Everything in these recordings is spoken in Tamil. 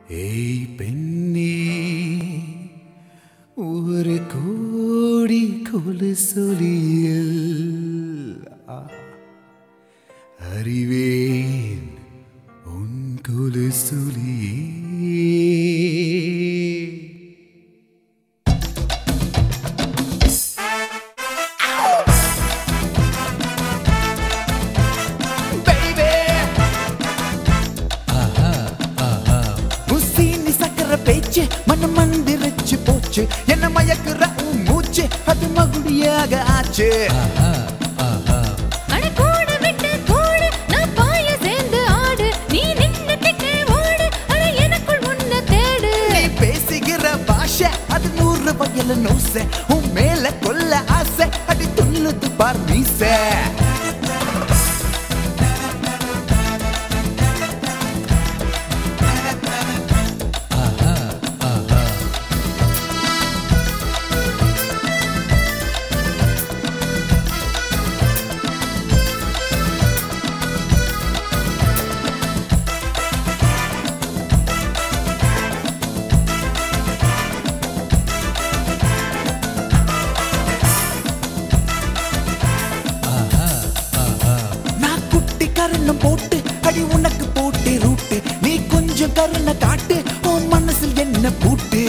ஏய் பெண்ணே ஒரு கோடி கொலுசொலியில் அறிவேன் உன் கொலுசொலியே உசீனி சக்கர பேச்சு மனம் மந்திரிச்சு போச்சு என்ன மயக்குற உன் மூச்சு அது மகுடியாக ஆச்சு அட கூடு விட்டு கூடு நான் பாய சேர்ந்து ஆடு நீ நின்னு கிட்டே ஓடு அட எனக்குள் உன்னை தேடு நீ பேசுகிற பாஷை அது நூறு வயல நோசை உன் மேல கொல்ல ஆசை அடி துள்ளுது பார் மீசை நான் குட்டி கருணம் போட்டு அடி உனக்கு போட்டு ரூட்டு நீ கொஞ்சம் கருணை காட்டு உன் மனசில் என்ன பூட்டு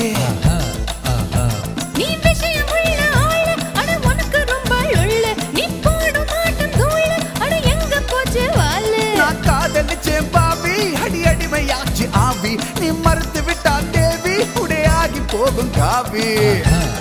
நீ விஷயம் உள்ள ஆளு அட உனக்கு ரொம்ப உள்ள நீ போடும் மாட்டம் தூளு அட எங்க போச்சு வாளு நான் காதலிச்சேன் பாவி அடி அடிமையாச்சு ஆவி நீ மறுத்து விட்டா தேவி உடையாகி போகும் காவி